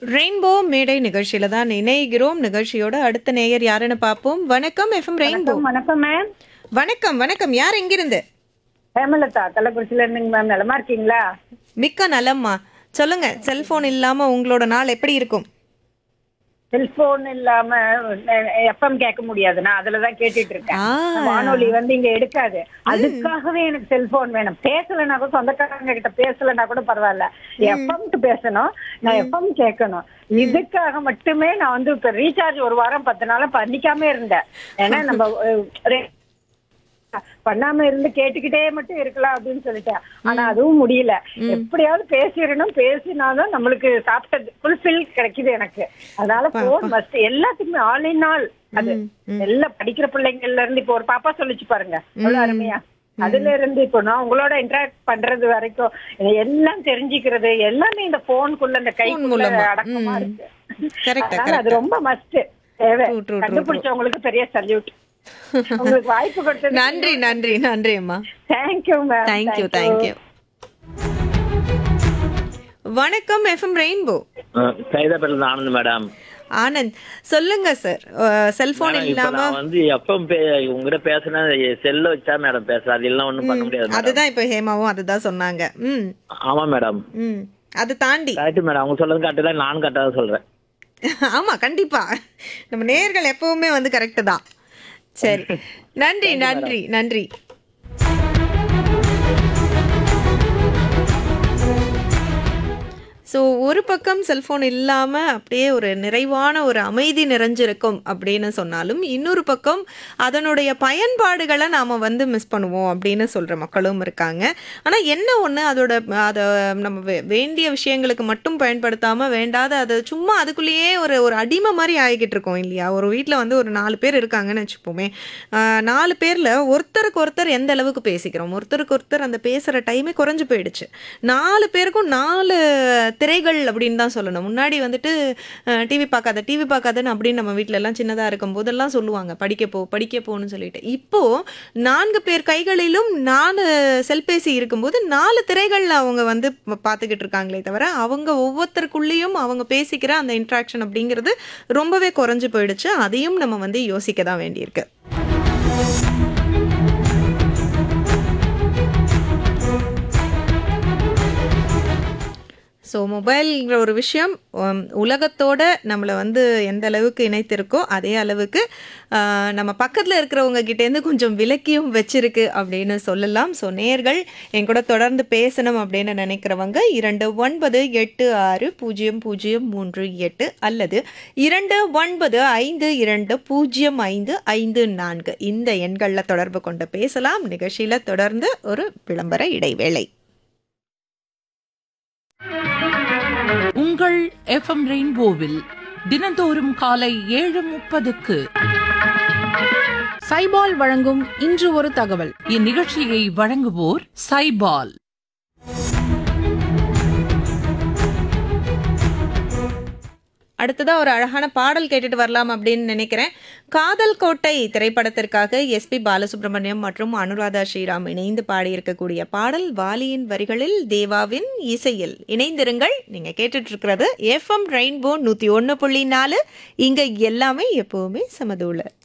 Rainbow மேடை நிகழ்ச்சியில தான் இணைகிறோம் நிகழ்ச்சியோட அடுத்த நேயர் யாருன்னு பார்ப்போம் வணக்கம் எஃப்எம் ரெயின்போ வணக்கம் வணக்கம் மேம் வணக்கம் வணக்கம் யார் எங்கிருந்து ஹேமலதா கள்ளக்குறிச்சியில இருந்துங்க மேம் நலமா இருக்கீங்களா மிக்க நலம்மா சொல்லுங்க செல்போன் இல்லாம உங்களோட நாள் எப்படி இருக்கும் செல்போன் இல்லாம எஃப்எம் கேட்க முடியாது நான் அதுலதான் கேட்டுட்டு இருக்கேன் ஆ. வானொலி வந்து இங்க எடுக்காது அதுக்காகவே எனக்கு செல்போன் வேணும் பேசலைன்னா கூட சொந்தக்காரங்க கிட்ட பேசலைன்னா கூட பரவாயில்ல எஃப்எம்க்கு பேசணும் நான் எஃப்எம் கேட்கணும் இதுக்காக மட்டுமே நான் வந்து இப்ப ரீசார்ஜ் ஒரு வாரம் பத்து நாளா பண்ணிக்காம இருந்தேன் ஏன்னா நம்ம அஹ், ரெ- பண்ணாம இருந்து கேட்டுக்கிட்டே மட்டும் இருக்கலாம் அப்படின்னு சொல்லிட்டேன் ஆனா அதுவும் முடியல எப்படியாவது பேசிடணும் பேசினாதான் நம்மளுக்கு சாப்பிட்டது ஃபுல்ஃபில் கிடைக்குது எனக்கு அதனால போன் மஸ்ட் எல்லாத்துக்குமே ஆல் இன் ஆல் அது எல்லாம் படிக்கிற பிள்ளைங்கள்ல இருந்து இப்போ ஒரு பாப்பா சொல்லிச்சு பாருங்க அவ்வளவு அருமையா அதுல இருந்து இப்போ நான் உங்களோட இன்டராக்ட் பண்றது வரைக்கும் எல்லாம் தெரிஞ்சுக்கிறது எல்லாமே இந்த போனுக்குள்ள இந்த கைக்குள்ள மூலமா. அடக்கமா ம். இருக்கு Correct, அதனால அது ரொம்ப மஸ்ட் தேவை True, true, true, கண்டுபிடிச்சவங்களுக்கு பெரிய சல்யூட் உங்களுக்கு வாய்ப்பு கொடுத்தது நன்றி நன்றி நன்றி அம்மா தேங்க்யூ மேம் தேங்க்யூ தேங்க்யூ வணக்கம் எஃப்எம் ரெயின்போ சைதாப்பேட்டில் ஆனந்த் மேடம் ஆனந்த் சொல்லுங்க சார் செல்போன் மேடம், இப்ப இல்லாம நான் வந்து எப்பவும் பே உங்ககிட்ட பேசினா செல்ல வச்சா மேடம் பேச அது எல்லாம் ஒண்ணும் பண்ண முடியாது மேடம் அதுதான் இப்ப ஹேமாவும் அதுதான் சொன்னாங்க ம் ஆமா மேடம் ம் அது தாண்டி கரெக்ட் மேடம் அவங்க சொல்றது கரெக்ட் தான் நானும் கரெக்டாக தான் சொல்றேன் ஆமா கண்டிப்பா நம்ம நேயர்கள் எப்பவுமே வந்து கரெக்ட் தான் சரி நன்றி நன்றி நன்றி ஸோ ஒரு பக்கம் செல்ஃபோன் இல்லாமல் அப்படியே ஒரு நிறைவான ஒரு அமைதி நிறைஞ்சிருக்கும் அப்படின்னு சொன்னாலும் இன்னொரு பக்கம் அதனுடைய பயன்பாடுகளை நாம் வந்து மிஸ் பண்ணுவோம் அப்படின்னு சொல்கிற மக்களும் இருக்காங்க ஆனால் என்ன ஒன்று அதோட அதை நம்ம வே- வேண்டிய விஷயங்களுக்கு மட்டும் பயன்படுத்தாமல் வேண்டாத அதை சும்மா அதுக்குள்ளேயே ஒரு ஒரு அடிமை மாதிரி ஆகிக்கிட்டு இருக்கோம் இல்லையா ஒரு வீட்டில் வந்து ஒரு நாலு பேர் இருக்காங்கன்னு வச்சுப்போமே ஆஹ் நாலு பேரில் ஒருத்தருக்கு ஒருத்தர் எந்த அளவுக்கு பேசிக்கிறோம் ஒருத்தருக்கு ஒருத்தர் அந்த பேசுகிற டைமே குறைஞ்சு போயிடுச்சு நாலு பேருக்கும் நாலு திரைகள் அப்படின்னு தான் சொல்லணும் முன்னாடி வந்துட்டு டிவி பார்க்காத டிவி பார்க்காதன்னு அப்படின்னு நம்ம வீட்ல எல்லாம் சின்னதாக இருக்கும் போதெல்லாம் சொல்லுவாங்க படிக்க போ படிக்க போன்னு சொல்லிட்டு இப்போ நான்கு பேர் கைகளிலும் நாலு செல்பேசி இருக்கும்போது நாலு திரைகள்ல அவங்க வந்து ப- பார்த்துக்கிட்டு இருக்காங்களே தவிர அவங்க ஒவ்வொருத்தருக்குள்ளேயும் அவங்க பேசிக்கிற அந்த இன்ட்ராக்ஷன் அப்படிங்கிறது ரொம்பவே குறைஞ்சு போயிடுச்சு அதையும் நம்ம வந்து யோசிக்க தான் வேண்டியிருக்கு ஸோ மொபைல்ங்கிற ஒரு விஷயம் உம், உலகத்தோட நம்மளை வந்து எந்த அளவுக்கு இணைத்திருக்கோ அதே அளவுக்கு ஆஹ், நம்ம பக்கத்தில் இருக்கிறவங்க கிட்டேருந்து கொஞ்சம் விலக்கியும் வச்சிருக்கு அப்படின்னு சொல்லலாம் ஸோ நேர்கள் என் கூட தொடர்ந்து பேசணும் அப்படின்னு நினைக்கிறவங்க இரண்டு ஒன்பது எட்டு ஆறு பூஜ்ஜியம் பூஜ்ஜியம் மூன்று எட்டு அல்லது இரண்டு ஒன்பது ஐந்து இரண்டு பூஜ்ஜியம் ஐந்து ஐந்து நான்கு இந்த எண்களில் தொடர்பு கொண்டு பேசலாம் நிகழ்ச்சியில் தொடர்ந்து ஒரு விளம்பர இடைவேளை உங்கள் எஃப்எம் ரெயின்போவில் தினந்தோறும் காலை ஏழு முப்பதுக்கு சைபால் வழங்கும் இன்று ஒரு தகவல் இந்நிகழ்ச்சியை வழங்குவோர் சைபால் அடுத்ததா ஒரு அழகான பாடல் கேட்டுட்டு வரலாம் அப்படின்னு நினைக்கிறேன் காதல் கோட்டை திரைப்படத்திற்காக எஸ்பி பாலசுப்ரமணியம் மற்றும் அனுராதா ஸ்ரீராம் இணைந்து பாடியிருக்கக்கூடிய பாடல் வாலியின் வரிகளில் தேவாவின் இசையில் இணைந்திருங்கள் நீங்க கேட்டுட்டு இருக்கிறது எஃப்எம் ரெயின்போ நூத்தி ஒன்று புள்ளி நாலு இங்க எல்லாமே எப்பவுமே சமதூள